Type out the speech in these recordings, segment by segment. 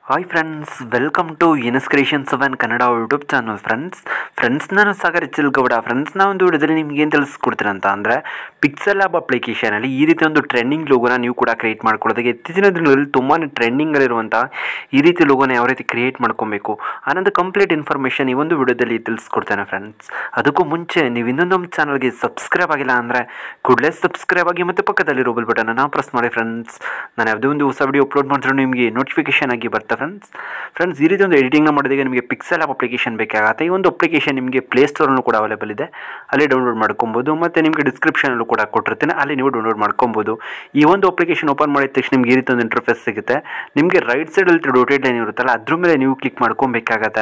hi friends welcome to ಇನ್ಸ್ಕ್ರಿಯೇಷನ್ seven Kannada YouTube channel friends friends ನಾನು Sagar ಚಿಲ್ಗೌಡ friends ನಾ ಒಂದು ವಿಡಿಯೋದಲ್ಲಿ ನಿಮ್ಗೆ ಏನು ತಿಳಿಸ್ಕೊಡ್ತೀನಿ ಅಂತ ಅಂದರೆ ಪಿಕ್ಸೆಲ್ ಆ್ಯಪ್ ಅಪ್ಲಿಕೇಶನಲ್ಲಿ ಈ ರೀತಿ ಒಂದು ಟ್ರೆಂಡಿಂಗ್ ಲೋಗೋನ ನೀವು ಕೂಡ ಕ್ರಿಯೇಟ್ ಮಾಡ್ಕೊಳ್ಳೋದಕ್ಕೆ ಇತ್ತೀಚಿನ ದಿನಗಳಲ್ಲಿ ತುಂಬಾ ಟ್ರೆಂಡಿಂಗಲ್ಲಿರುವಂಥ ಈ ರೀತಿ ಲೋಗೋನ ಯಾವ ರೀತಿ ಕ್ರಿಯೇಟ್ ಮಾಡ್ಕೊಬೇಕು ಅನ್ನೋದು ಕಂಪ್ಲೀಟ್ ಇನ್ಫಾರ್ಮೇಷನ್ ಈ ಒಂದು ವಿಡಿಯೋದಲ್ಲಿ ತಿಳಿಸ್ಕೊಡ್ತೇನೆ ಫ್ರೆಂಡ್ಸ್ ಅದಕ್ಕೂ ಮುಂಚೆ ನೀವು ಇನ್ನೊಂದು ನಮ್ಮ ಚಾನಲ್ಗೆ ಸಬ್ಸ್ಕ್ರೈಬ್ ಆಗಿಲ್ಲ ಅಂದರೆ ಕೂಡಲೇ ಸಬ್ಸ್ಕ್ರೈಬ್ ಆಗಿ ಮತ್ತು ಪಕ್ಕದಲ್ಲಿರೋ ಬೆಲ್ ಬಟನನ್ನು ಪ್ರೆಸ್ ಮಾಡಿ ಫ್ರೆಂಡ್ಸ್ ನಾನು ಯಾವುದೇ ಒಂದು ಹೊಸ ವಿಡಿಯೋ ಅಪ್ಲೋಡ್ ಮಾಡಿದ್ರು ನಿಮಗೆ ನೋಟಿಫಿಕೇಶನ್ ಆಗಿ ಬರುತ್ತೆ ಫ್ರೆಂಡ್ಸ್ ಫ್ರೆಂಡ್ಸ್ ಈ ರೀತಿ ಒಂದು ಎಡಿಟಿಂಗ್ನ ಮಾಡೋದಕ್ಕೆ ನಿಮಗೆ ಪಿಕ್ಸೆಲ್ ಆ್ಯಪ್ ಅಪ್ಲಿಕೇಶನ್ ಬೇಕಾಗುತ್ತೆ ಈ ಒಂದು ಅಪ್ಲಿಕೇಶನ್ ನಿಮಗೆ ಪ್ಲೇಸ್ಟೋರಲ್ಲೂ ಕೂಡ ಅವೈಲೇಬಲ್ ಇದೆ ಅಲ್ಲಿ ಡೌನ್ಲೋಡ್ ಮಾಡ್ಕೊಬೋದು ಮತ್ತು ನಿಮಗೆ ಡಿಸ್ಕ್ರಿಪ್ಷನಲ್ಲೂ ಕೂಡ ಕೊಟ್ಟಿರ್ತೀನಿ ಅಲ್ಲಿ ನೀವು ಡೌನ್ಲೋಡ್ ಮಾಡ್ಕೊಬೋದು ಈ ಒಂದು ಅಪ್ಲಿಕೇಶನ್ ಓಪನ್ ಮಾಡಿದ ತಕ್ಷಣ ನಿಮಗೆ ಈ ರೀತಿ ಒಂದು ಇಂಟರ್ಫೇಸ್ ಸಿಗುತ್ತೆ ನಿಮಗೆ ರೈಟ್ ಸೈಡಲ್ಲಿ ಡೋಟೆಡ್ ಲೈನ್ ಇರುತ್ತಲ್ಲ ಅದ್ರ ಮೇಲೆ ನೀವು ಕ್ಲಿಕ್ ಮಾಡ್ಕೊಬೇಕಾಗತ್ತೆ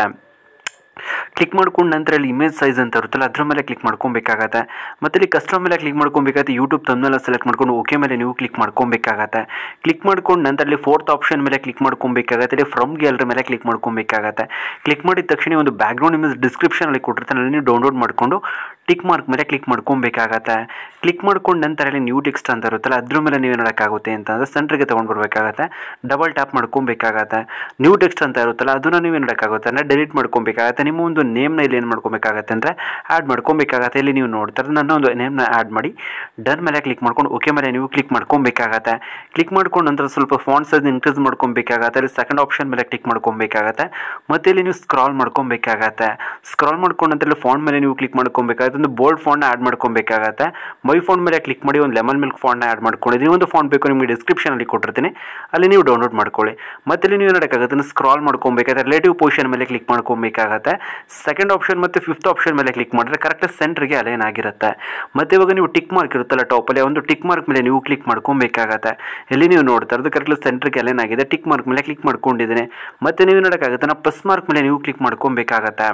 ಕ್ಲಿಕ್ ಮಾಡ್ಕೊಂಡು ನಂತರ ಇಲ್ಲಿ ಇಮೇಜ್ ಸೈಜ್ ಅಂತ ಇರುತ್ತಲ್ಲ ಅದ್ರ ಮೇಲೆ ಕ್ಲಿಕ್ ಮಾಡ್ಕೊಬೇಕಾಗತ್ತೆ ಮತ್ತು ಇಲ್ಲಿ ಕಸ್ಟಮ್ ಮೇಲೆ ಕ್ಲಿಕ್ ಮಾಡ್ಕೊಬೇಕಾಗತ್ತೆ ಯೂಟ್ಯೂಬ್ ತಮ್ಮನೆಲ್ಲ ಸೆಲೆಕ್ಟ್ ಮಾಡ್ಕೊಂಡು ಓಕೆ ಮೇಲೆ ನೀವು ಕ್ಲಿಕ್ ಮಾಡ್ಕೊಬೇಕಾಗತ್ತೆ ಕ್ಲಿಕ್ ಮಾಡ್ಕೊಂಡು ನಂತರ ಇಲ್ಲಿ ಫೋರ್ತ್ ಆಪ್ಷನ್ ಮೇಲೆ ಕ್ಲಿಕ್ ಮಾಡ್ಕೊಬೇಕಾಗತ್ತೆ ಇಲ್ಲಿ ಫ್ರಮ್ ಗ್ಯಾಲರಿ ಮೇಲೆ ಕ್ಲಿಕ್ ಮಾಡ್ಕೊಬೇಕಾಗತ್ತೆ ಕ್ಲಿಕ್ ಮಾಡಿದ ತಕ್ಷಣ ಒಂದು ಬ್ಯಾಕ್ಗ್ರೌಂಡ್ ಇಮೇಜ್ ಡಿಸ್ಕ್ರಿಪ್ಷನಲ್ಲಿ ಕೊಟ್ಟಿರ್ತಾನೆ ಅಲ್ಲಿ ನೀವು ಡೌನ್ಲೋಡ್ ಮಾಡಿಕೊಂಡು ಟಿಕ್ ಮಾರ್ಕ್ ಮೇಲೆ ಕ್ಲಿಕ್ ಮಾಡ್ಕೊಬೇಕಾಗತ್ತೆ ಕ್ಲಿಕ್ ಮಾಡ್ಕೊಂಡು ನಂತರ ಇಲ್ಲಿ ನ್ಯೂ ಟೆಕ್ಸ್ಟ್ ಅಂತ ಇರುತ್ತಲ್ಲ ಅದ್ರ ಮೇಲೆ ನೀವು ನೋಡೋಕ್ಕಾಗುತ್ತೆ ಅಂತಂದರೆ ಸೆಂಟ್ರಿಗೆ ತೊಗೊಂಡು ಬರಬೇಕಾಗತ್ತೆ ಡಬಲ್ ಟ್ಯಾಪ್ ಮಾಡ್ಕೊಬೇಕಾಗತ್ತೆ ನ್ಯೂ ಟೆಕ್ಸ್ಟ್ ಅಂತ ಇರುತ್ತಲ್ಲ ಅದನ್ನು ನೀವು ನೋಡೋಕ್ಕಾಗುತ್ತೆ ಅಂದರೆ ಡೆಲೀಟ್ ಮಾಡ್ಕೊಬೇಕಾಗತ್ತೆ ನಿಮ್ಮ ಒಂದು ನೇಮ್ನ ಇಲ್ಲಿ ಏನು ಮಾಡ್ಕೊಬೇಕಾಗತ್ತೆ ಅಂದರೆ ಆ್ಯಡ್ ಮಾಡ್ಕೊಬೇಕಾಗತ್ತೆ ಇಲ್ಲಿ ನೀವು ನೋಡ್ತಾರೆ ನನ್ನ ಒಂದು ನೇಮ್ನ ಆ್ಯಡ್ ಮಾಡಿ ಡನ್ ಮೇಲೆ ಕ್ಲಿಕ್ ಮಾಡ್ಕೊಂಡು ಓಕೆ ಮೇಲೆ ನೀವು ಕ್ಲಿಕ್ ಮಾಡ್ಕೊಬೇಕಾಗತ್ತೆ ಕ್ಲಿಕ್ ಮಾಡ್ಕೊಂಡು ನಂತರ ಸ್ವಲ್ಪ ಫಾಂಟ್ ಸೈಜ್ ಇನ್ಕ್ರೀಸ್ ಮಾಡ್ಕೊಬೇಕಾಗತ್ತೆ ಅಲ್ಲಿ ಸೆಕೆಂಡ್ ಆಪ್ಷನ್ ಮೇಲೆ ಕ್ಲಿಕ್ ಮಾಡ್ಕೊಬೇಕಾಗತ್ತೆ ಮತ್ತು ಇಲ್ಲಿ ನೀವು ಸ್ಕ್ರಾಲ್ ಮಾಡ್ಕೊಬೇಕಾಗತ್ತೆ ಸ್ಕ್ರಾಲ್ ಮಾಡ್ಕೊಂಡು ನಂತರ ಇಲ್ಲಿ ಫಾಂಟ್ ಮೇಲೆ ನೀವು ಕ್ಲಿಕ್ ಮಾಡ್ಕೊಬೇಕಾಗತ್ತೆ ಒಂದು ಬೋಲ್ಡ್ ಫಾಂಟ್ನ ಆ್ಯಡ್ ಮಾಡ್ಕೊಬೇಕಾಗತ್ತೆ ಮೈ ಫಾಂಟ್ ಮೇಲೆ ಕ್ಲಿಕ್ ಮಾಡಿ ಒಂದು ಲೆಮನ್ ಮಿಲ್ಕ್ ಫಾಂಟ್ನ ಆ್ಯಡ್ ಮಾಡ್ಕೊಂಡಿದ್ದೀನಿ ಒಂದು ಫಾಂಟ್ ಬೇಕು ನಿಮಗೆ ಡಿಸ್ಕ್ರಿಪ್ಷನಲ್ಲಿ ಕೊಟ್ಟಿರ್ತೀನಿ ಅಲ್ಲಿ ನೀವು ಡೌನ್ಲೋಡ್ ಮಾಡ್ಕೊಳ್ಳಿ ಮತ್ತೆ ಇಲ್ಲಿ ನೀವು ನೋಡೋಕ್ಕಾಗುತ್ತೆ ಸ್ಕ್ರಾಲ್ ಮಾಡ್ಕೊಬೇಕಾಗುತ್ತೆ ರಿಲೇಟಿವ್ ಪೊಸಿಷನ್ ಮೇಲೆ ಕ್ಲಿಕ್ ಮಾಡ್ಕೊಬೇಕಾಗತ್ತೆ ಸೆಕೆಂಡ್ ಆಪ್ಷನ್ ಮತ್ತು ಫಿಫ್ತ್ ಆಪ್ಷನ್ ಮೇಲೆ ಕ್ಲಿಕ್ ಮಾಡಿದ್ರೆ ಕರೆಕ್ಟ್ ಸೆಂಟ್ರಿಗೆ ಅಲೈನ್ ಆಗಿರುತ್ತೆ ಮತ್ತು ಇವಾಗ ನೀವು ಟಿಕ್ ಮಾರ್ಕ್ ಇರುತ್ತಲ್ಲ ಟಾಪಲ್ಲಿ ಒಂದು ಟಿಕ್ ಮಾರ್ಕ್ ಮೇಲೆ ನೀವು ಕ್ಲಿಕ್ ಮಾಡ್ಕೊಬೇಕಾಗತ್ತೆ ಇಲ್ಲಿ ನೀವು ನೋಡ್ತಾ ಇರೋದು ಕರೆಕ್ಟ್ ಸೆಂಟ್ರಿಗೆ ಅಲೈನ್ ಆಗಿದೆ ಟಿಕ್ ಮಾರ್ಕ್ ಮೇಲೆ ಕ್ಲಿಕ್ ಮಾಡ್ಕೊಂಡಿದ್ದೀನಿ ಮತ್ತು ನೀವು ನೋಡೋಕ್ಕಾಗುತ್ತೆ ನಾ ಪ್ಲಸ್ ಮಾರ್ಕ್ ಮೇಲೆ ನೀವು ಕ್ಲಿಕ್ ಮಾಡ್ಕೊಬೇಕಾಗತ್ತೆ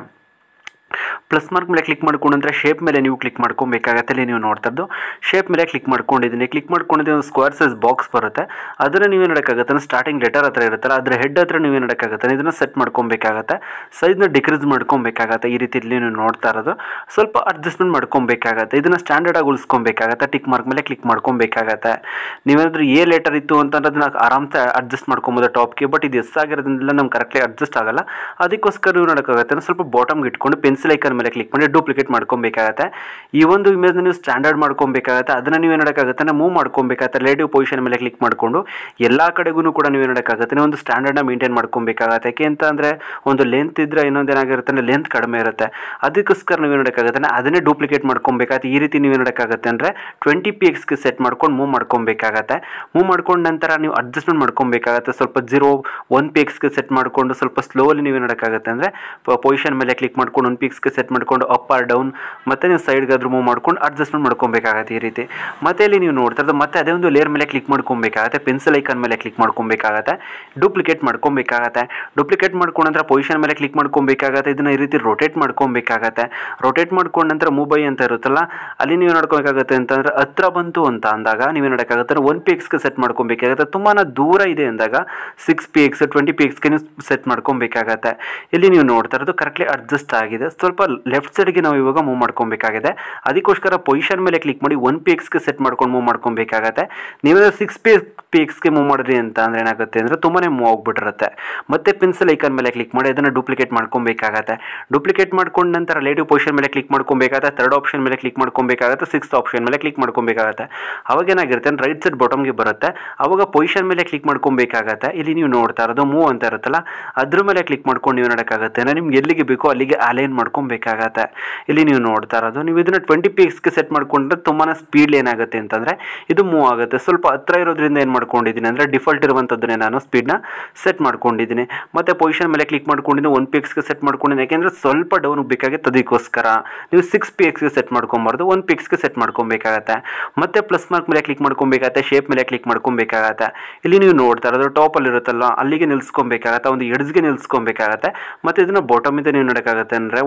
ಪ್ಲಸ್ ಮಾರ್ಕ್ ಮೇಲೆ ಕ್ಲಿಕ್ ಮಾಡ್ಕೊಂಡು ನಂತರ ಶೇಪ್ ಮೇಲೆ ನೀವು ಕ್ಲಿಕ್ ಮಾಡ್ಕೊಬೇಕಾಗತ್ತೆ ಇಲ್ಲಿ ನೀವು ನೋಡ್ತಾ ಇದ್ದು ಶೇಪ್ ಮೇಲೆ ಕ್ಲಿಕ್ ಮಾಡ್ಕೊಂಡಿದ್ದೀನಿ ಕ್ಲಿಕ್ ಮಾಡ್ಕೊಂಡಿದ್ದೀನಿ ಒಂದು ಸ್ಕ್ವೇರ್ ಸೈಜ್ ಬಾಕ್ಸ್ ಬರುತ್ತೆ ಅದನ್ನು ನೀವು ನೋಡೋಕ್ಕಾಗತ್ತೆ ಸ್ಟಾರ್ಟಿಂಗ್ ಲೆಟರ್ ಹತ್ರ ಇರುತ್ತಲ್ಲ ಅದ್ರ ಹೆಡ್ ಹತ್ರ ನೀವು ನೋಡೋಕ್ಕಾಗತ್ತೆ ಇದನ್ನು ಸೆಟ್ ಮಾಡ್ಕೊಬೇಕಾಗತ್ತೆ ಸೈಜ್ನ ಡಿಕ್ರೀಸ್ ಮಾಡ್ಕೊಬೇಕಾಗತ್ತೆ ಈ ರೀತಿ ಇಲ್ಲಿ ನೀವು ನೋಡ್ತಾ ಇರೋದು ಸ್ವಲ್ಪ ಅಡ್ಜಸ್ಟ್ಮೆಂಟ್ ಮಾಡ್ಕೊಬೇಕಾಗತ್ತೆ ಇದನ್ನು ಸ್ಟ್ಯಾಂಡರ್ಡ್ ಆಗಿ ಉಳಿಸ್ಕೊಬೇಕಾಗತ್ತೆ ಟಿಕ್ ಮಾರ್ಕ್ ಮೇಲೆ ಕ್ಲಿಕ್ ಮಾಡ್ಕೊಬೇಕಾಗತ್ತೆ ನೀವೇನಾದ್ರೂ ಎ ಲೆಟರ್ ಇತ್ತು ಅಂತಂದ್ರೆ ಅದನ್ನ ಆರಾಮ್ಸೆ ಅಡ್ಜಸ್ಟ್ ಮಾಡ್ಕೊಬೋದು ಟಾಪ್ಗೆ ಬಟ್ ಇದು ಎಸ್ ಆಗಿರೋದ್ರಿಂದ ನಮ್ಗೆ ಕರೆಕ್ಟ್ಲಿ ಅಡ್ಜಸ್ಟ್ ಆಗಲ್ಲ ಅದಕ್ಕೋಸ್ಕರ ನೀವು ನೋಡೋಕ್ಕಾಗತ್ತೆ ಸ್ವಲ್ಪ ಬಾಟಮ್ಗೆ ಇಟ್ಕೊಂಡು ಪೆನ್ಸಿಲ್ ಐಕನ್ ಮೇಲೆ ಕ್ಲಿಕ್ ಮಾಡಿ ಡೂಪ್ಲಿಕೇಟ್ ಮಾಡ್ಕೊಬೇಕಾಗತ್ತೆ ಈ ಒಂದು ಇಮೇಜ್ನ ನೀವು ಸ್ಟ್ಯಾಂಡರ್ಡ್ ಮಾಡ್ಕೊಬೇಕಾಗತ್ತೆ ಅದನ್ನು ನೀವು ನೋಡೋಕ್ಕಾಗತ್ತೆ ಮೂವ್ ಮಾಡ್ಕೊಬೇಕಾಗತ್ತೆ ರಿಲೇಟಿವ್ ಪೊಸಿಷನ್ ಮೇಲೆ ಕ್ಲಿಕ್ ಮಾಡಿಕೊಂಡು ಎಲ್ಲ ಕಡೆಗೂ ಕೂಡ ನೀವು ನೋಡೋಕ್ಕಾಗತ್ತೆ ನೀವು ಒಂದು ಸ್ಟ್ಯಾಂಡರ್ಡ್ನ ಮೇಂಟೈನ್ ಮಾಡ್ಕೊಬೇಕಾಗತ್ತೆ ಯಾಕೆ ಅಂತ ಅಂದರೆ ಒಂದು ಲೆಂತ್ ಇದ್ದರೆ ಇನ್ನೊಂದು ಏನಾಗಿರುತ್ತೆ ಅಂದರೆ ಲೆಂತ್ ಕಡಿಮೆ ಇರುತ್ತೆ ಅದಕ್ಕೋಸ್ಕರ ನೀವು ನೋಡೋಕ್ಕಾಗತ್ತೆ ಅದನ್ನೇ ಡೂಪ್ಲಿಕೇಟ್ ಮಾಡ್ಕೊಬೇಕಾಗತ್ತೆ ಈ ರೀತಿ ನೀವು ನೋಡೋಕ್ಕಾಗತ್ತೆ ಅಂದರೆ ಟ್ವೆಂಟಿ ಪಿ ಎಕ್ಸ್ಗೆ ಸೆಟ್ ಮಾಡ್ಕೊಂಡು ಮೂವ್ ಮಾಡ್ಕೊಬೇಕಾಗತ್ತೆ ಮೂವ್ ಮಾಡ್ಕೊಂಡು ನಂತರ ನೀವು ಅಡ್ಜಸ್ಟ್ಮೆಂಟ್ ಮಾಡ್ಕೊಬೇಕಾಗತ್ತೆ ಸ್ವಲ್ಪ ಜೀರೋ ಒನ್ ಪಿ ಎಕ್ಸ್ಗೆ ಸೆಟ್ ಮಾಡಿಕೊಂಡು ಸ್ವಲ್ಪ ಸ್ಲೋಲಿ ನೀವು ನೋಡೋಕ್ಕಾಗತ್ತೆ ಅಂದರೆ ಪೊಸಿಷನ್ ಮೇಲೆ ಕ್ಲಿಕ್ ಮಾಡ್ಕೊಂಡು ಒನ್ ಪಿ ಎಕ್ಸ್ಗೆ ಸೆಟ್ ಮಾಡ್ಕೊಂಡು ಅಪ್ ಆರ್ ಡೌನ್ ಮತ್ತು ನೀವು ಸೈಡ್ಗಾದ್ರೂ ಮೂವ್ ಮಾಡ್ಕೊಂಡು ಅಡ್ಜಸ್ಟ್ಮೆಂಟ್ ಮಾಡ್ಕೊಬೇಕಾಗತ್ತೆ ಈ ರೀತಿ ಮತ್ತೆ ಇಲ್ಲಿ ನೀವು ನೋಡ್ತಾ ಇರೋದು ಮತ್ತೆ ಅದೇ ಒಂದು ಲೇಯರ್ ಮೇಲೆ ಕ್ಲಿಕ್ ಮಾಡ್ಕೊಬೇಕಾಗತ್ತೆ ಪೆನ್ಸಿಲ್ ಐಕನ್ ಮೇಲೆ ಕ್ಲಿಕ್ ಮಾಡ್ಕೊಬೇಕಾಗತ್ತೆ ಡೂಪ್ಲಿಕೇಟ್ ಮಾಡ್ಕೊಬೇಕಾಗತ್ತೆ ಡೂಪ್ಲಿಕೇಟ್ ಮಾಡ್ಕೊಂಡು ನಂತರ ಪೊಸಿಷನ್ ಮೇಲೆ ಕ್ಲಿಕ್ ಮಾಡ್ಕೊಬೇಕಾಗತ್ತೆ ಇದನ್ನ ಈ ರೀತಿ ರೊಟೇಟ್ ಮಾಡ್ಕೊಬೇಕಾಗತ್ತೆ ರೊಟೇಟ್ ಮಾಡ್ಕೊಂಡು ನಂತರ ಮೂಬೈ ಅಂತ ಇರುತ್ತಲ್ಲ ಅಲ್ಲಿ ನೀವು ನೋಡ್ಕೋಬೇಕಾಗತ್ತೆ ಅಂತಂದ್ರೆ ಹತ್ರ ಬಂತು ಅಂತ ಅಂದಾಗ ನೀವು ನೋಡೋಕ್ಕಾಗತ್ತೆ ಒನ್ ಪಿ ಎಕ್ಸ್ಗೆ ಸೆಟ್ ಮಾಡ್ಕೊಬೇಕಾಗತ್ತೆ ತುಂಬಾ ದೂರ ಇದೆ ಅಂದಾಗ six P X twenty P ಎಕ್ಸ್ಗೆ ನೀವು ಸೆಟ್ ಮಾಡ್ಕೊಬೇಕಾಗತ್ತೆ ಇಲ್ಲಿ ನೀವು ನೋಡ್ತಾ ಇರೋದು ಕರೆಕ್ಟ್ಲಿ ಅಡ್ಜಸ್ಟ್ ಆಗಿದೆ ಸ್ವಲ್ಪ ಲೆಫ್ಟ್ ಸೈಡ್ಗೆ ನಾವು ಇವಾಗ ಮೂವ್ ಮಾಡ್ಕೊಬೇಕಾಗಿದೆ ಅದಕ್ಕೋಸ್ಕರ ಪೊಸಿಷನ್ ಮೇಲೆ ಕ್ಲಿಕ್ ಮಾಡಿ ಒನ್ ಪಿ ಎಕ್ಸ್ಗೆ ಸೆಟ್ ಮಾಡ್ಕೊಂಡು ಮೂವ್ ಮಾಡ್ಕೊಬೇಕಾಗತ್ತೆ ನೀವೇನಾದ್ರು ಸಿಕ್ಸ್ ಪಿ ಪಿ ಎಕ್ಸ್ಗೆ ಮೂವ್ ಮಾಡಿದ್ರಿ ಅಂತ ಅಂದ್ರೆ ಏನಾಗುತ್ತೆ ಅಂದರೆ ತುಂಬಾ ಮೂವ್ ಆಗ್ಬಿಟ್ಟಿರುತ್ತೆ ಮತ್ತೆ ಪೆನ್ಸಿಲ್ ಐಕನ್ ಮೇಲೆ ಕ್ಲಿಕ್ ಮಾಡಿ ಅದನ್ನು ಡೂಪ್ಲಿಕೇಟ್ ಮಾಡ್ಕೊಬೇಕಾಗತ್ತೆ ಡೂಪ್ಲಿಕೇಟ್ ಮಾಡ್ಕೊಂಡು ನಂತರ ರಿಲೇಟಿವ್ ಪೊಸಿಷನ್ ಮೇಲೆ ಕ್ಲಿಕ್ ಮಾಡ್ಕೊಬೇಕಾಗತ್ತೆ ಥರ್ಡ್ ಆಪ್ಷನ್ ಮೇಲೆ ಕ್ಲಿಕ್ ಮಾಡ್ಕೊಬೇಕಾಗತ್ತೆ ಸಿಕ್ಸ್ತ್ ಆಪ್ಷನ್ ಮೇಲೆ ಕ್ಲಿಕ್ ಮಾಡ್ಕೊಬೇಕಾಗತ್ತೆ ಅವಾಗ ಏನಾಗಿರುತ್ತೆ ರೈಟ್ ಸೈಡ್ ಬಾಟಮ್ಗೆ ಬರುತ್ತೆ ಅವಾಗ ಪೊಸಿಷನ್ ಮೇಲೆ ಕ್ಲಿಕ್ ಮಾಡ್ಕೊಬೇಕಾಗತ್ತೆ ಇಲ್ಲಿ ನೀವು ನೋಡ್ತಾ ಇರೋದು ಮೂವ್ ಅಂತ ಇರುತ್ತಲ್ಲ ಅದ್ರ ಮೇಲೆ ಕ್ಲಿಕ್ ಮಾಡ್ಕೊಂಡು ನೀವು ನೋಡೋಕ್ಕಾಗತ್ತೆ ನಿಮ್ಗೆ ಎಲ್ಲಿಗೆ ಬೇಕೋ ಅಲ್ಲಿಗೆ ಅಲೈನ್ ಮಾಡ್ಕೊಬೇಕಾಗತ್ತೆ ಇಲ್ಲಿ ನೀವು ನೋಡ್ತಾ ಇರೋದು ನೀವು ಇದನ್ನು ಟ್ವೆಂಟಿ ಪಿ ಎಕ್ಸ್ಗೆ ಸೆಟ್ ಮಾಡ್ಕೊಂಡ್ರೆ ತುಂಬಾ ಸ್ಪೀಡ್ ಏನಾಗುತ್ತೆ ಅಂತಂದರೆ ಇದು ಮೂವ್ ಆಗುತ್ತೆ ಸ್ವಲ್ಪ ಹತ್ರ ಇರೋದ್ರಿಂದ ಏನು ಮಾಡ್ಕೊಂಡಿದ್ದೀನಿ ಅಂದರೆ ಡಿಫಾಲ್ಟ್ ಇರುವಂಥದ್ದನ್ನೇ ನಾನು ಸ್ಪೀಡ್ನ ಸೆಟ್ ಮಾಡ್ಕೊಂಡಿದ್ದೀನಿ ಮತ್ತು ಪೊಸಿಷನ್ ಮೇಲೆ ಕ್ಲಿಕ್ ಮಾಡ್ಕೊಂಡಿದ್ದೀನಿ ಒನ್ ಪಿ ಎಕ್ಸ್ಗೆ ಸೆಟ್ ಮಾಡ್ಕೊಂಡಿದ್ದೀನಿ ಯಾಕೆಂದರೆ ಸ್ವಲ್ಪ ಡೌನ್ ಬೇಕಾಗಿತ್ತು ಅದಕ್ಕೋಸ್ಕರ ನೀವು ಸಿಕ್ಸ್ ಪಿ ಎಕ್ಸ್ಗೆ ಸೆಟ್ ಮಾಡ್ಕೊಬಾರ್ದು ಒನ್ ಪಿ ಎಕ್ಸ್ಗೆ ಸೆಟ್ ಮಾಡ್ಕೊಬೇಕಾಗತ್ತೆ ಮತ್ತೆ ಪ್ಲಸ್ ಮಾರ್ಕ್ ಮೇಲೆ ಕ್ಲಿಕ್ ಮಾಡ್ಕೊಬೇಕಾಗತ್ತೆ ಶೇಪ್ ಮೇಲೆ ಕ್ಲಿಕ್ ಮಾಡ್ಕೊಬೇಕಾಗತ್ತೆ ಇಲ್ಲಿ ನೀವು ನೋಡ್ತಾ ಇರೋದು ಟಾಪಲ್ಲಿ ಇರುತ್ತಲ್ಲ ಅಲ್ಲಿಗೆ ನಿಲ್ಸ್ಕೊಬೇಕಾಗತ್ತೆ ಒಂದು ಎಡ್ಜ್ಗೆ ನಿಲ್ಸ್ಕೊಬೇಕಾಗತ್ತೆ ಮತ್ತು ಇದನ್ನು ಬಾಟಮಿಂದ ನೀವು ನೋಡೋಕ್ಕಾಗತ್ತೆ ಅಂದರೆ ವೈಪ್ ಮಾಡ್ಕೊ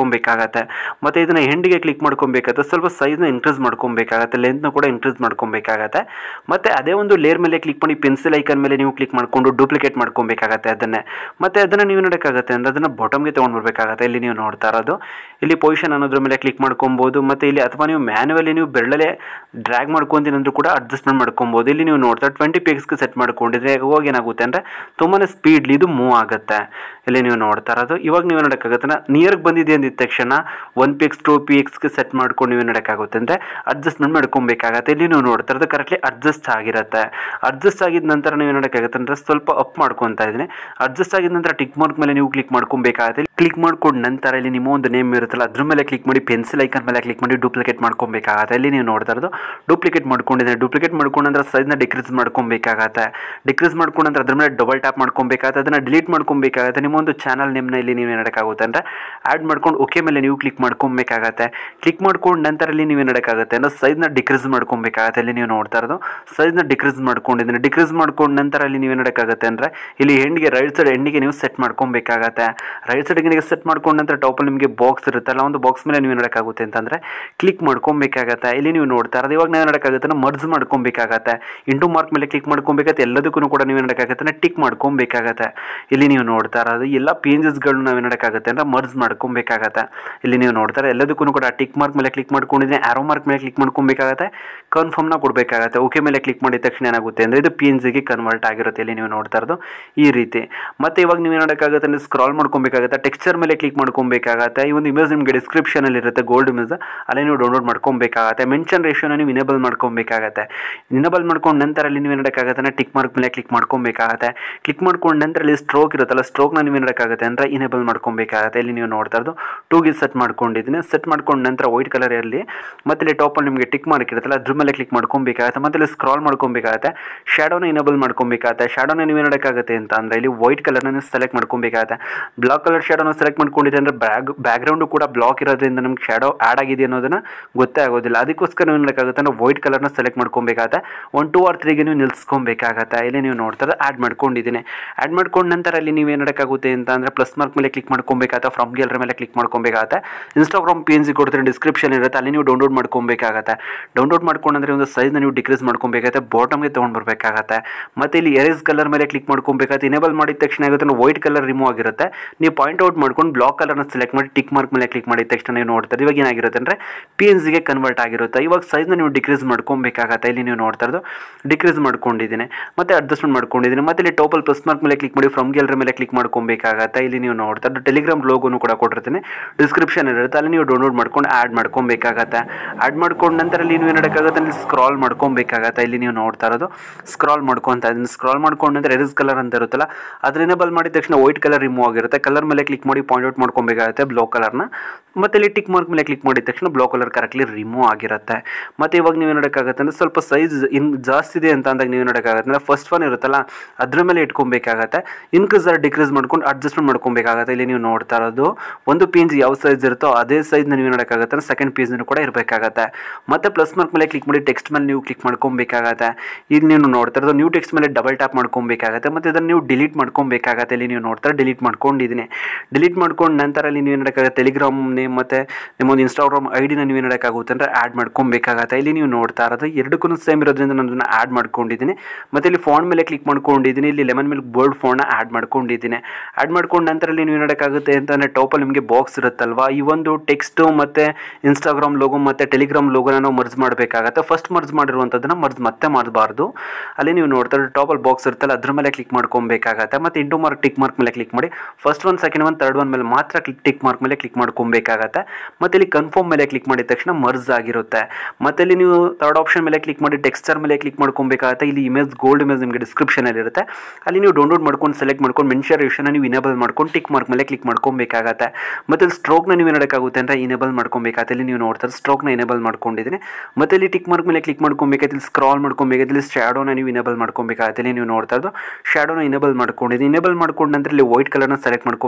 ಮಾಡ್ಕೊಬೇಕಾಗತ್ತೆ ಮತ್ತು ಇದನ್ನು ಹೆಂಡಿಗೆ ಕ್ಲಿಕ್ ಮಾಡ್ಕೊಬೇಕಾಗತ್ತೆ ಸ್ವಲ್ಪ ಸೈಜ್ನ ಇನ್ಕ್ರೀಸ್ ಮಾಡ್ಕೊಬೇಕಾಗತ್ತೆ ಲೆಂತ್ನ ಕೂಡ ಇನ್ಕ್ರೀಸ್ ಮಾಡ್ಕೊಬೇಕಾಗತ್ತೆ ಮತ್ತು ಅದೇ ಒಂದು ಲೇಯರ್ ಮೇಲೆ ಕ್ಲಿಕ್ ಮಾಡಿ ಪೆನ್ಸಿಲ್ ಐಕನ್ ಮೇಲೆ ನೀವು ಕ್ಲಿಕ್ ಮಾಡಿಕೊಂಡು ಡೂಪ್ಲಿಕೇಟ್ ಮಾಡ್ಕೊಬೇಕಾಗತ್ತೆ ಅದನ್ನೇ ಮತ್ತು ಅದನ್ನು ನೀವು ನೋಡೋಕ್ಕಾಗತ್ತೆ ಅಂದರೆ ಅದನ್ನು ಬಾಟಮ್ಗೆ ತೊಗೊಂಡು ಬರಬೇಕಾಗತ್ತೆ ಇಲ್ಲಿ ನೀವು ನೋಡ್ತಾ ಇರೋದು ಇಲ್ಲಿ ಪೊಸಿಷನ್ ಅನ್ನೋದ್ರ ಮೇಲೆ ಕ್ಲಿಕ್ ಮಾಡ್ಕೊಬೋದು ಮತ್ತು ಇಲ್ಲಿ ಅಥವಾ ನೀವು ಮ್ಯಾನುವಲಿ ನೀವು ಬೆರಳಲ್ಲೇ ಡ್ರ್ಯಾಗ್ ಮಾಡ್ಕೊತೀನಿ ಅಂದ್ರೂ ಕೂಡ ಅಡ್ಜಸ್ಟ್ಮೆಂಟ್ ಮಾಡ್ಕೊಬೋದು ಇಲ್ಲಿ ನೀವು ನೋಡ್ತಾ ಟ್ವೆಂಟಿ ಪಿಕ್ಸ್ಗೆ ಸೆಟ್ ಮಾಡ್ಕೊಂಡಿದ್ರೆ ಹೋಗಿ ಏನಾಗುತ್ತೆ ಅಂದರೆ ತುಂಬಾ ಸ್ಪೀಡ್ಲಿ ಇದು ಮೂವ್ ಆಗುತ್ತೆ ಇಲ್ಲಿ ನೀವು ನೋಡ್ತಾ ಇರೋದು ಇವಾಗ ನೀವು ನೋಡೋಕ್ಕಾಗುತ್ತೆ ನಿಯರ್ಗೆ ಬಂದಿದೆ ಅಂದಿದ ತಕ್ಷಣ one P X to P ಎಕ್ಸ್ಗೆ ಸೆಟ್ ಮಾಡ್ಕೊಂಡು ನೀವು ನೋಡೋಕ್ಕಾಗುತ್ತೆ ಅಂದರೆ ಅಡ್ಜಸ್ಟ್ಮೆಂಟ್ ಮಾಡ್ಕೊಬೇಕಾಗತ್ತೆ ಇಲ್ಲಿ ನೀವು ನೋಡ್ತಾ ಇರೋದು ಕರೆಕ್ಟ್ಲಿ ಅಡ್ಜಸ್ಟ್ ಆಗಿರುತ್ತೆ ಅಡ್ಜಸ್ಟ್ ಆಗಿದ ನಂತರ ನೀವು ನೋಡೋಕ್ಕಾಗುತ್ತೆ ಅಂದರೆ ಸ್ವಲ್ಪ ಅಪ್ ಮಾಡ್ಕೊತಾ ಇದ್ದೀನಿ ಅಡ್ಜಸ್ಟ್ ಆಗಿದ ನಂತರ ಟಿಕ್ ಮಾರ್ಕ್ ಮೇಲೆ ನೀವು ಕ್ಲಿಕ್ ಮಾಡ್ಕೊಬೇಕಾಗತ್ತೆ ಕ್ಲಿಕ್ ಮಾಡ್ಕೊಂಡು ನಂತರ ಇಲ್ಲಿ ನಿಮ್ಮ ಒಂದು ನೇಮ್ ಇರುತ್ತಲ್ಲ ಅದ್ರ ಮೇಲೆ ಕ್ಲಿಕ್ ಮಾಡಿ ಪೆನ್ಸಿಲ್ ಐಕನ್ ಮೇಲೆ ಕ್ಲಿಕ್ ಮಾಡಿ ಡೂಪ್ಲಿಕೇಟ್ ಮಾಡ್ಕೊಬೇಕಾಗತ್ತೆ ಇಲ್ಲಿ ನೀವು ನೋಡ್ತಾ ಇರೋದು ಡೂಪ್ಲಿಕೇಟ್ ಮಾಡ್ಕೊಂಡಿದ್ದೀನಿ ಡೂಪ್ಲಿಕೇಟ್ ಮಾಡ್ಕೊಂಡು ನಂತರ ಸೈಜ್ನ ಡಿಕ್ರೀಸ್ ಮಾಡ್ಕೊಬೇಕಾಗತ್ತೆ ಡಿಕ್ರೀಸ್ ಮಾಡ್ಕೊಂಡು ನಂತರ ಅದ್ರ ಮೇಲೆ ಡಬಲ್ ಟ್ಯಾಪ್ ಮಾಡ್ಕೊಬೇಕಾಗತ್ತೆ ಅದನ್ನು ಡಿಲೀಟ್ ಮಾಡ್ಕೊಬೇಕಾಗತ್ತೆ ನಿಮ್ಮ ಒಂದು ಚಾನಲ್ ನೇಮ್ನ ಇಲ್ಲಿ ನೀವು ನೋಡೋಕ್ಕಾಗುತ್ತೆ ಅಂದರೆ ಆ್ಯಡ್ ಮಾಡ್ಕೊಂಡು ಓಕೆ ಮೇಲೆ ನೀವು ಕ್ಲಿಕ್ ಮಾಡ್ಕೊಬೇಕಾಗತ್ತೆ ಕ್ಲಿಕ್ ಮಾಡ್ಕೊಂಡು ನಂತರ ಇಲ್ಲಿ ನೀವು ನೋಡೋಕ್ಕಾಗುತ್ತೆ ಅಂದರೆ ಸೈಜ್ನ ಡಿಕ್ರೀಸ್ ಮಾಡ್ಕೊಬೇಕಾಗತ್ತೆ ಇಲ್ಲಿ ನೀವು ನೋಡ್ತಾ ಇರೋದು ಸೈಜ್ನ ಡಿಕ್ರೀಸ್ ಮಾಡ್ಕೊಂಡಿದ್ದೀನಿ ಡಿಕ್ರೀಸ್ ಮಾಡ್ಕೊಂಡು ನಂತರ ಅಲ್ಲಿ ನೀವು ನೋಡೋಕ್ಕಾಗುತ್ತೆ ಅಂದರೆ ಇಲ್ಲಿ ಎಂಡಿಗೆ ರೈಟ್ ಸೈಡ್ ಎಂಡಿಗೆ ನೀವು ಸೆಟ್ ಮಾಡ್ಕೊಬೇಕಾಗತ್ತೆ ರೈಟ್ ಸೈಡ್ಗೆ ಸೆಟ್ ಮಾಡ್ಕೊಂಡು ನಂತರ ಟಾಪಲ್ಲಿ ನಿಮಗೆ ಬಾಕ್ಸ್ ಇರುತ್ತಲ್ಲ ಒಂದು ಬಾಕ್ಸ್ ಮೇಲೆ ನೀವು ನೋಡೋಕ್ಕಾಗುತ್ತೆ ಅಂತಂದರೆ ಕ್ಲಿಕ್ ಮಾಡ್ಕೊಬೇಕಾಗತ್ತೆ ಇಲ್ಲಿ ನೀವು ನೋಡ್ತಾ ಇರೋದು ಇವಾಗ ನೀವು ನೋಡೋಕ್ಕಾಗುತ್ತೆ ಮರ್ಜ್ ಮಾಡ್ಕೊಬೇಕಾಗತ್ತೆ ಇಂಟು ಮಾರ್ಕ್ ಮೇಲೆ ಕ್ಲಿಕ್ ಮಾಡ್ಕೊಬೇಕಾಗತ್ತೆ ಎಲ್ಲದಕ್ಕೂ ಕೂಡ ನೀವು ನೋಡೋಕ್ಕಾಗತ್ತೆ ಟಿಕ್ ಮಾಡ್ಕೊಬೇಕಾಗತ್ತೆ ಇಲ್ಲಿ ನೀವು ನೋಡ್ತಾ ಇರೋದು ಎಲ್ಲ ಪೇಂಜಸ್ಗಳನ್ನ ನಾವು ನೋಡೋಕ್ಕಾಗುತ್ತೆ ಅಂದರೆ ಮರ್ಜ್ ಮಾಡ್ಕೊಬೇಕಾಗತ್ತೆ ಇಲ್ಲಿ ನೀವು ನೋಡ್ತಾರೆ ಎಲ್ಲದಕ್ಕೂ ಕೂಡ ಟಿಕ್ ಮಾರ್ಕ್ ಮೇಲೆ ಕ್ಲಿಕ್ ಮಾಡ್ಕೊಂಡಿದ್ದೀನಿ ಆರೋ ಮಾರ್ಕ್ ಮೇಲೆ ಕ್ಲಿಕ್ ಮಾಡ್ಕೊಬೇಕಾಗತ್ತೆ ಕನ್ಫರ್ಮ್ನ ಕೊಡಬೇಕಾಗತ್ತೆ ಓಕೆ ಮೇಲೆ ಕ್ಲಿಕ್ ಮಾಡಿದ ತಕ್ಷಣ ಏನಾಗುತ್ತೆ ಅಂದರೆ ಇದು ಪಿ ಎನ್ ಜಿಗೆ ಕನ್ವರ್ಟ್ ಆಗಿರುತ್ತೆ ಇಲ್ಲಿ ನೀವು ನೋಡ್ತಾ ಇರೋದು ಈ ರೀತಿ ಮತ್ತು ಇವಾಗ ನೀವು ನೋಡೋಕ್ಕಾಗುತ್ತೆ ಅಂದರೆ ಸ್ಕ್ರಾಲ್ ಮಾಡ್ಕೊಬೇಕಾಗತ್ತೆ ಟೆಕ್ಸ್ಚರ್ ಮೇಲೆ ಕ್ಲಿಕ್ ಮಾಡ್ಕೊಬೇಕಾಗತ್ತೆ ಈ ಒಂದು ಇಮೇಜ್ ನಿಮಗೆ ಡಿಸ್ಕ್ರಿಪ್ಷನಲ್ಲಿ ಇರುತ್ತೆ ಗೋಲ್ಡ್ ಇಮೇಜ್ ಅಲ್ಲೇ ನೀವು ಡೌನ್ಲೋಡ್ ಮಾಡ್ಕೊಬೇಕಾಗತ್ತೆ ಮೆನ್ಷನ್ ರೇಷಿಯೋನ ನೀವು ಇನೇಬಲ್ ಮಾಡ್ಕೊಬೇಕಾಗತ್ತೆ ಇನೇಬಲ್ ಮಾಡ್ಕೊಂಡು ನಂತರ ಅಲ್ಲಿ ನೀವು ನೋಡೋಕ್ಕಾಗತ್ತೆ ಟಿಕ್ ಮಾರ್ಕ್ ಮೇಲೆ ಕ್ಲಿಕ್ ಮಾಡ್ಕೊಬೇಕಾಗತ್ತೆ ಕ್ಲಿಕ್ ಮಾಡ್ಕೊಂಡು ನಂತರ ಇಲ್ಲಿ ಸ್ಟ್ರೋಕ್ ಇರುತ್ತಲ್ಲ ಸ್ಟ್ರೋಕ್ನ ನೀವು ನೋಡೋಕ್ಕಾಗುತ್ತೆ ಅಂದರೆ ಇನೇಬಲ್ ಮಾಡ್ಕೊಬೇಕಾಗತ್ತೆ ಇಲ್ಲಿ ನೀವು ನೋಡ್ತಾ ಇರೋದು ಟೂಗೆ ಸೆಟ್ ಮಾಡ್ಕೊಂಡಿದ್ದೀನಿ ಸೆಟ್ ಮಾಡ್ಕೊಂಡು ನಂತರ ವೈಟ್ ಕಲರ್ ಇರಲಿ ಮತ್ತು ಇಲ್ಲಿ ಟಾಪಲ್ಲಿ ನಿಮಗೆ ಟಿಕ್ ಮಾರ್ಕ್ ಇರುತ್ತಲ್ಲ ಅದ್ರ ಮೇಲೆ ಕ್ಲಿಕ್ ಮಾಡ್ಕೊಬೇಕಾಗತ್ತೆ ಮತ್ತು ಇಲ್ಲಿ ಸ್ಕ್ರಾಲ್ ಮಾಡ್ಕೊಬೇಕಾಗತ್ತೆ ಶಾಡೋನ ಇನೇಬಲ್ ಮಾಡ್ಕೊಬೇಕಾಗತ್ತೆ ಶಾಡೋನ ನೀವು ನೋಡೋಕ್ಕಾಗುತ್ತೆ ಅಂತ ಅಂದರೆ ಇಲ್ಲಿ ವೈಟ್ ಕಲರ್ನ ನೀವು ಸೆಲೆಕ್ಟ್ ಮಾಡ್ಕೊಬೇಕಾಗತ್ತೆ ಬ್ಲಾಕ್ ಕಲರ್ ಶಾಡೋನ ಸೆಲೆಕ್ಟ್ ಮಾಡ್ಕೊಂಡಿದೆ ಅಂದರೆ ಬ್ಯಾಗ್ ಬ್ಯಾಕ್ಗ್ರೌಂಡು ಕೂಡ ಬ್ಲಾಕ್ ಇರೋದ್ರಿಂದ ನಮ್ಗೆ ಶಾಡೋ ಆ್ಯಡ್ ಆಗಿದೆ ಅನ್ನೋದನ್ನು ಗೊತ್ತೇ ಆಗೋದಿಲ್ಲ ಅದಕ್ಕೋಸ್ಕರ ನೀವು ನೋಡೋಕ್ಕಾಗುತ್ತೆ ಅಂದರೆ ವೈಟ್ ಕಲರ್ನ ಸೆಲೆಕ್ಟ್ ಮಾಡ್ಕೊಬೇಕಾಗತ್ತೆ ಒನ್ ಟು ಆರ್ ತ್ರೀಗೆ ನೀವು ನಿಲ್ಸ್ಕೊಬೇಕಾಗತ್ತೆ ಇಲ್ಲಿ ನೀವು ನೋಡ್ತಾರೆ ಆ್ಯಡ್ ಮಾಡ್ಕೊಂಡಿದ್ದೀನಿ ಆ್ಯಡ್ ಮಾಡ್ಕೊಂಡು ನಂತರ ಅಲ್ಲಿ ನೀವು ಏನು ನೋಡೋಕ್ಕಾಗುತ್ತೆ ಅಂತ ಅಂದರೆ ಪ್ಲಸ್ ಮಾರ್ಕ್ ಮೇಲೆ ಕ್ಲಿಕ್ ಮಾಡ್ಕೊಬೇಕಾಗತ್ತೆ ಫ್ರಮ್ ಗ್ಯಾಲರಿ ಮೇಲೆ ಕ್ಲಿಕ್ ಮಾಡ್ಕೊಬೇಕಾಗತ್ತೆ ಇನ್ಸ್ಟಾಗ್ರಾಮ್ ಪಿ ಎನ್ ಜಿ ಕೊಡ್ತಾರೆ ಡಿಸ್ಕ್ರಿಪ್ಷನ್ ಇರುತ್ತೆ ಅಲ್ಲಿ ನೀವು ಡೌನ್ಲೋಡ್ ಮಾಡ್ಕೊಬೇಕಾಗತ್ತೆ ಡೌನ್ಲೋಡ್ ಮಾಡ್ಕೊಂಡ್ರೆ ಒಂದು ಸೈಜ್ನ ನೀವು ಡಿಕ್ರೀಸ್ ಮಾಡ್ಕೊಬೇಕಾಗತ್ತೆ ಬಾಟಮ್ಗೆ ತೊಗೊಂಡು ಬರಬೇಕಾಗತ್ತೆ ಮತ್ತು ಇಲ್ಲಿ ಎರೇಸ್ ಕಲರ್ ಮೇಲೆ ಕ್ಲಿಕ್ ಮಾಡ್ಕೊಬೇಕಾಗತ್ತೆ ಇನೇಬಲ್ ಮಾಡಿದ ತಕ್ಷಣ ಆಗುತ್ತೆ ವೈಟ್ ಕಲರ್ ರಿಮೂವ್ ಆಗಿರುತ್ತೆ ನೀವು ಪಾಯಿಂಟ್ ಔಟ್ ಮಾಡ್ಕೊಂಡು ಬ್ಲಾಕ್ ಕಲರ್ನ ಸೆಲೆಕ್ಟ್ ಮಾಡಿ ಟಿಕ್ ಮಾರ್ಕ್ ಮೇಲೆ ಕ್ಲಿಕ್ ಮಾಡಿದ ತಕ್ಷಣ ನೀವು ನೋಡ್ತಾರೆ ಇವಾಗ ಏನಾಗಿರುತ್ತೆ ಅಂದರೆ ಪಿ ಎನ್ ಜಿಗೆ ಕನ್ವರ್ಟ್ ಆಗಿರುತ್ತೆ ಇವಾಗ ಸೈಜ್ನ ನೀವು ಡಿಕ್ರೀಸ್ ಮಾಡ್ಕೊಬೇಕಾಗತ್ತೆ ಇಲ್ಲಿ ನೀವು ನೋಡ್ತಾ ಇರೋದು ಡಿಕ್ರೀಸ್ ಮಾಡ್ಕೊಂಡಿದ್ದೀನಿ ಮತ್ತು ಅಡ್ಜಸ್ಟ್ಮೆಂಟ್ ಮಾಡ್ಕೊಂಡಿದ್ದೀನಿ ಮತ್ತು ಇಲ್ಲಿ ಟೋಪಲ್ ಪ್ಲಸ್ ಮಾರ್ಕ್ ಮೇಲೆ ಕ್ಲಿಕ್ ಮಾಡಿ ಫ್ರಮ್ ಗ್ಯಾಲರಿ ಮೇಲೆ ಕ್ಲಿಕ್ ಮಾಡ್ಕೊಬೇಕಾಗತ್ತೆ ಇಲ್ಲಿ ನೀವು ನೋಡ್ತಾ ಇರೋದು ಟೆಲಿಗ್ರಾಮ್ ಲೋಗೋನು ಕೂಡ ಕೊಟ್ಟಿರ್ತೀನಿ ಡಿಸ್ಕ್ರಿಪ್ಷನ್ ಇರುತ್ತೆ ಅಲ್ಲಿ ನೀವು ಡೌನ್ಲೋಡ್ ಮಾಡ್ಕೊಂಡು ಆ್ಯಡ್ ಮಾಡ್ಕೊಬೇಕಾಗತ್ತೆ ಆ್ಯಡ್ ಮಾಡ್ಕೊಂಡು ನಂತರ ಇಲ್ಲಿ ನೀವು ನೋಡೋಕ್ಕಾಗತ್ತೆ ಅಲ್ಲಿ ಸ್ಕ್ರಾಲ್ ಮಾಡ್ಕೊಬೇಕಾಗತ್ತೆ ಇಲ್ಲಿ ನೀವು ನೋಡ್ತಾ ಇರೋದು ಸ್ಕ್ರಾಲ್ ಮಾಡ್ಕೊತಾ ಇದನ್ನು ಸ್ಕ್ರಾಲ್ ಮಾಡ್ಕೊಂಡು ನಂತರ ಎರಿಸ್ ಕಲರ್ ಅಂತ ಇರುತ್ತಲ್ಲ ಅದ್ರ ಎನೇಬಲ್ ಮಾಡಿದ ತಕ್ಷಣ ವೈಟ್ ಕಲರ್ ರಿಮೂವ್ ಆಗಿರುತ್ತೆ ಕಲರ್ ಮೇಲೆ ಕ್ಲಿಕ್ ಮಾಡಿ ಪಾಯಿಂಟ್ ಔಟ್ ಮಾಡ್ಕೊಬೇಕಾಗುತ್ತೆ ಬ್ಲೂ ಕಲರ್ನ ಮತ್ತು ಇಲ್ಲಿ ಟಿಕ್ ಮಾರ್ಕ್ ಮೇಲೆ ಕ್ಲಿಕ್ ಮಾಡಿದ ತಕ್ಷಣ ಬ್ಲೂ ಕಲರ್ ಕರೆಕ್ಟ್ಲಿ ರಿಮೂವ್ ಆಗಿರುತ್ತೆ ಮತ್ತು ಇವಾಗ ನೀವು ನೋಡೋಕ್ಕಾಗತ್ತೆ ಅಂದರೆ ಸ್ವಲ್ಪ ಸೈಜ್ ಇನ್ ಜಾಸ್ತಿ ಇದೆ ಅಂತ ಅಂದಾಗ ನೀವು ನೋಡೋಕ್ಕಾಗತ್ತೆ ಅಂದರೆ ಫಸ್ಟ್ ಒನ್ ಇರುತ್ತಲ್ಲ ಅದ್ರ ಮೇಲೆ ಇಟ್ಕೊಬೇಕಾಗತ್ತೆ ಇನ್ಕ್ರೀಸ್ ಆರ್ ಡಿಕ್ರೀಸ್ ಮಾಡ್ಕೊಂಡು ಅಡ್ಜಸ್ಟ್ಮೆಂಟ್ ಮಾಡ್ಕೊಬೇಕಾಗತ್ತೆ ಇಲ್ಲಿ ನೀವು ನೋಡ್ತಾ ಇರೋದು ಒಂದು ಪಿ ಜಿ ಯಾವ ಸೈಜ್ ಇರುತ್ತೋ ಅದೇ ಸೈಜ್ನ ನೀವು ನೋಡೋಕ್ಕಾಗತ್ತೆ ಸೆಕೆಂಡ್ ಪೀಸ್ನೂ ಕೂಡ ಇರಬೇಕಾಗತ್ತೆ ಮತ್ತು ಪ್ಲಸ್ ಮಾರ್ಕ್ ಮೇಲೆ ಕ್ಲಿಕ್ ಮಾಡಿ ಟೆಕ್ಸ್ಟ್ ಮೇಲೆ ನೀವು ಕ್ಲಿಕ್ ಮಾಡ್ಕೊಬೇಕಾಗತ್ತೆ ಈಗ ನೀವು ನೋಡ್ತಾ ಇರೋದು ನ್ಯೂ ಟೆಕ್ಸ್ಟ್ ಮೇಲೆ ಡಬಲ್ ಟ್ಯಾಪ್ ಮಾಡ್ಕೊಬೇಕಾಗತ್ತೆ ಮತ್ತು ಇದನ್ನು ನೀವು ಡಿಲೀಟ್ ಮಾಡ್ಕೊಬೇಕಾಗತ್ತೆ ಇಲ್ಲಿ ನೀವು ನೋಡ್ತಾರೆ ಡಿಲೀಟ್ ಮಾಡ್ಕೊಂಡಿದ್ದೀನಿ ಡಿಲೀಟ್ ಮಾಡ್ಕೊಂಡು ನಂತರ ಅಲ್ಲಿ ನೀವು ನೋಡೋಕ್ಕಾಗತ್ತೆ ಟೆಲಿಗ್ರಾಮ್ ನೇಮ್ ಮತ್ತು ನಿಮ್ಮೊಂದು ಇನ್ಸ್ಟಾಗ್ರಾಮ್ ಐ ಡಿನ ನೀವು ನೋಡೋಕ್ಕಾಗುತ್ತೆ ಅಂದರೆ ಆ್ಯಡ್ ಮಾಡ್ಕೊಬೇಕಾಗತ್ತೆ ಇಲ್ಲಿ ನೀವು ನೋಡ್ತಾ ಇರೋದು ಎರಡಕ್ಕೂ ಸೇಮ್ ಇರೋದ್ರಿಂದ ನಾನು ಅದನ್ನು ಆ್ಯಡ್ ಮಾಡ್ಕೊಂಡಿದ್ದೀನಿ ಮತ್ತು ಇಲ್ಲಿ ಫೋನ್ ಮೇಲೆ ಕ್ಲಿಕ್ ಮಾಡ್ಕೊಂಡಿದ್ದೀನಿ ಇಲ್ಲಿ ಲೆಮನ್ ಮಿಲ್ಕ್ ಬೋರ್ಡ್ ಫೋನ್ನ ಆ್ಯಡ್ ಮಾಡ್ಕೊಂಡಿದ್ದೀನಿ ಆ್ಯಡ್ ಮಾಡ್ಕೊಂಡು ನಂತರ ಇಲ್ಲಿ ನೀವು ನೋಡೋಕ್ಕಾಗುತ್ತೆ ಅಂತಂದರೆ ಟಾಪಲ್ಲಿ ನಿಮಗೆ ಬಾಕ್ಸ್ ಇರುತ್ತಲ್ವಾ ಈ ಒಂದು ಟೆಕ್ಸ್ಟು ಮತ್ತು ಇನ್ಸ್ಟಾಗ್ರಾಮ್ ಲೋಗೋ ಮತ್ತು ಟೆಲಿಗ್ರಾಮ್ ಲೋಗೋನ ನಾವು ಮರ್ಜ್ ಮಾಡಬೇಕಾಗತ್ತೆ ಫಸ್ಟ್ ಮರ್ಜ್ ಮಾಡಿರುವಂಥದ್ದನ್ನು ಮರ್ಜ್ ಮತ್ತೆ ಮಾಡಬಾರ್ದು ಅಲ್ಲಿ ನೀವು ನೋಡ್ತಾರೆ ಟಾಪಲ್ಲಿ ಬಾಕ್ಸ್ ಇರುತ್ತಲ್ಲ ಅದ್ರ ಮೇಲೆ ಕ್ಲಿಕ್ ಮಾಡ್ಕೊಬೇಕಾಗತ್ತೆ ಮತ್ತು ಇಂಟು ಮಾರ್ಕ್ ಟಿಕ್ ಮಾರ್ಕ್ ಮೇಲೆ ಕ್ಲಿಕ್ ಮಾಡಿ first one second one third one ಮೇಲೆ ಮಾತ್ರ ಕ್ಲಿಕ್ ಟಿಕ್ ಮಾರ್ಕ್ ಮೇಲೆ ಕ್ಲಿಕ್ ಮಾಡ್ಕೊಬೇಕಾಗತ್ತೆ ಮತ್ತು ಇಲ್ಲಿ ಕನ್ಫರ್ಮ್ ಮೇಲೆ ಕ್ಲಿಕ್ ಮಾಡಿದ ತಕ್ಷಣ ಮರ್ಜ್ ಆಗಿರುತ್ತೆ ಮತ್ತು ಇಲ್ಲಿ ನೀವು ತರ್ಡ್ ಆಪ್ಷನ್ ಮೇಲೆ ಕ್ಲಿಕ್ ಮಾಡಿ ಟೆಕ್ಸ್ಚರ್ ಮೇಲೆ ಕ್ಲಿಕ್ ಮಾಡ್ಕೊಬೇಕಾಗತ್ತೆ ಇಲ್ಲಿ ಇಮೇಜ್ ಗೋಲ್ಡ್ ಇಮೇಜ್ ನಿಮಗೆ ಡಿಸ್ಕ್ರಿಪ್ಷನಲ್ಲಿ ಇರುತ್ತೆ ಅಲ್ಲಿ ನೀವು ಡೌನ್ಲೋಡ್ ಮಾಡ್ಕೊಂಡು ಸೆಲೆಕ್ಟ್ ಮಾಡ್ಕೊಂಡು ಮೆನ್ಷರೇಷನ್ ನೀವು ಇನೇಬಲ್ ಮಾಡ್ಕೊಂಡು ಟಿಕ್ ಮಾರ್ಕ್ ಮೇಲೆ ಕ್ಲಿಕ್ ಮಾಡ್ಕೊಬೇಕಾಗತ್ತೆ ಮತ್ತು ಇಲ್ಲಿ ಸ್ಟ್ರೋಕ್ನ ನೀವು ನೋಡೋಕ್ಕಾಗುತ್ತೆ ಅಂತ ಇನೇಬಲ್ ಮಾಡ್ಕೊಬೇಕಾಗತ್ತೆ ಇಲ್ಲಿ ನೀವು ನೋಡ್ತಾರೆ ಸ್ಟ್ರೋಕ್ನ ಇನೇಬಲ್ ಮಾಡ್ಕೊಂಡಿದ್ದೀನಿ ಮತ್ತು ಇಲ್ಲಿ ಟಿಕ್ ಮಾರ್ಕ್ ಮೇಲೆ ಕ್ಲಿಕ್ ಮಾಡ್ಕೊಬೇಕಾಗತ್ತೆ ಇಲ್ಲಿ ಸ್ಕ್ರಾಲ್ ಮಾಡ್ಕೊಬೇಕಾಗತ್ತೆ ಇಲ್ಲಿ ಶ್ಯಾಡೋನ ನೀವು ಇನೇಬಲ್ ಮಾಡ್ಕೊಬೇಕಾಗತ್ತೆ ಇಲ್ಲಿ ನೀವು ನೋಡ್ತಾ ಇರೋದು ಶ್ಯಾಡೋನ ಇನೇಬಲ್ ಮಾಡ್ಕೊಂಡಿದ್ದೀನಿ ಇನೇಬಲ್ ಮಾಡ್ಕೊಂಡು ನಂತರ ಇಲ್ಲಿ ವೈಟ್ ಕಲರ್ನ ಸೆಲೆಕ್ಟ್ ಮಾಡ್ಕೊಬೇಕಾಗತ್ತೆ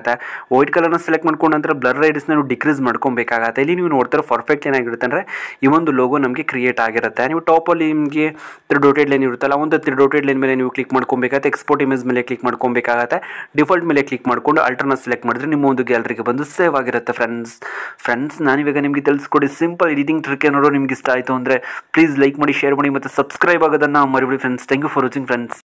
ಮಾಡ್ಕೊಬೇಕಾಗತ್ತೆ ವೈಟ್ ಕಲರ್ನ ಸೆಲೆಕ್ಟ್ ಮಾಡ್ಕೊಂಡ ನಂತರ ಬ್ಲರ್ ರೈಡ್ಸ್ನ ನೀವು ಡಿಕ್ರೀಸ್ ಮಾಡ್ಕೊಬೇಕಾಗತ್ತೆ ಇಲ್ಲಿ ನೀವು ನೋಡ್ತಾರೆ ಪರ್ಫೆಕ್ಟ್ ಏನಾಗಿರುತ್ತೆ ಅಂದರೆ ಈ ಒಂದು ಲೋಗೋ ನಮಗೆ ಕ್ರಿಯೇಟ್ ಆಗಿರುತ್ತೆ ನೀವು ಟಾಪಲ್ಲಿ ನಿಮಗೆ ತ್ರೀ ಡೋಟೆಡ್ ಲೈನ್ ಇರುತ್ತಲ್ಲ ಒಂದು ತ್ರೀ ಡೋಟೆಡ್ ಲೈನ್ ಮೇಲೆ ನೀವು ಕ್ಲಿಕ್ ಮಾಡ್ಕೊಬೇಕಾಗತ್ತೆ ಎಕ್ಸ್ಪೋರ್ಟ್ ಇಮೇಜ್ ಮೇಲೆ ಕ್ಲಿಕ್ ಮಾಡ್ಕೊಬೇಕಾಗತ್ತೆ ಡಿಫಾಲ್ಟ್ ಮೇಲೆ ಕ್ಲಿಕ್ ಮಾಡ್ಕೊಂಡು ಅಲ್ಟರ್ನ ಸೆಲೆಕ್ಟ್ ಮಾಡಿದ್ರೆ ನಿಮ್ಮ ಒಂದು ಗ್ಯಾಲರಿಗೆ ಬಂದು ಸೇವ್ ಆಗಿರುತ್ತೆ ಫ್ರೆಂಡ್ಸ್ ಫ್ರೆಂಡ್ಸ್ ನಾನಿವಾಗ ನಿಮಗೆ ತಿಳಿಸ್ಕೊಡಿ ಸಿಂಪಲ್ ಎಡಿಟಿಂಗ್ ಟ್ರಿಕ್ ಏನಾದ್ರು ನಿಮ್ಗೆ ಇಷ್ಟ ಆಯಿತು ಅಂದರೆ ಪ್ಲೀಸ್ ಲೈಕ್ ಮಾಡಿ ಶೇರ್ ಮಾಡಿ ಮತ್ತು ಸಬ್ಸ್ಕ್ರೈಬ್ ಆಗೋದನ್ನು ಮರಿಬಿಡಿ friends thank you for watching friends